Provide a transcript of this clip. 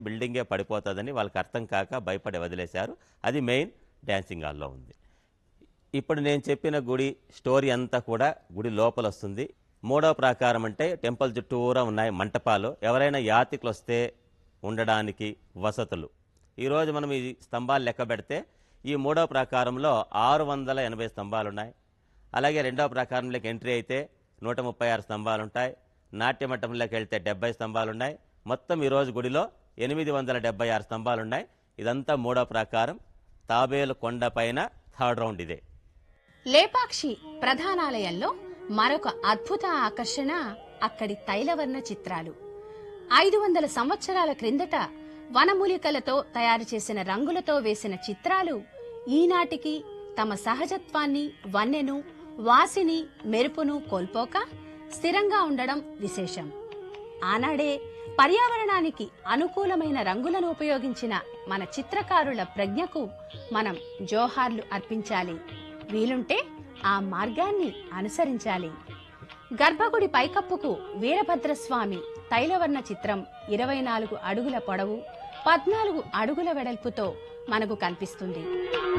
బిల్డింగే పడిపోతుందని వాళ్ళకి అర్థం కాక భయపడి వదిలేశారు అది మెయిన్ డ్యాన్సింగ్ హాల్లో ఉంది ఇప్పుడు నేను చెప్పిన గుడి స్టోరీ అంతా కూడా గుడి లోపల వస్తుంది మూడో ప్రాకారం అంటే టెంపుల్ చుట్టూరా ఉన్నాయి మంటపాలు ఎవరైనా యాత్రికులు వస్తే ఉండడానికి వసతులు ఈరోజు మనం ఈ స్తంభాలు లెక్క పెడితే ఈ మూడో ప్రాకారంలో ఆరు వందల ఎనభై స్తంభాలు ఉన్నాయి అలాగే రెండో ప్రాకారంలోకి ఎంట్రీ అయితే నూట ముప్పై ఆరు స్తంభాలు ఉంటాయి నాట్యమఠంలోకి వెళ్తే డెబ్బై స్తంభాలు ఉన్నాయి మొత్తం ఈరోజు గుడిలో ఎనిమిది వందల డెబ్బై ఆరు స్తంభాలు ఉన్నాయి ఇదంతా మూడో ప్రాకారం తాబేలు కొండ పైన థర్డ్ రౌండ్ ఇదే లేపాక్షి ప్రధానాలయంలో మరొక అద్భుత ఆకర్షణ అక్కడి తైలవర్ణ చిత్రాలు ఐదు వందల సంవత్సరాల క్రిందట వనమూలికలతో తయారు చేసిన రంగులతో వేసిన చిత్రాలు ఈనాటికి తమ సహజత్వాన్ని వన్నెను వాసిని మెరుపును కోల్పోక స్థిరంగా ఉండడం విశేషం ఆనాడే పర్యావరణానికి అనుకూలమైన రంగులను ఉపయోగించిన మన చిత్రకారుల ప్రజ్ఞకు మనం జోహార్లు అర్పించాలి వీలుంటే ఆ మార్గాన్ని అనుసరించాలి గర్భగుడి పైకప్పుకు వీరభద్రస్వామి తైలవర్ణ చిత్రం ఇరవై నాలుగు అడుగుల పొడవు పద్నాలుగు అడుగుల వెడల్పుతో మనకు కనిపిస్తుంది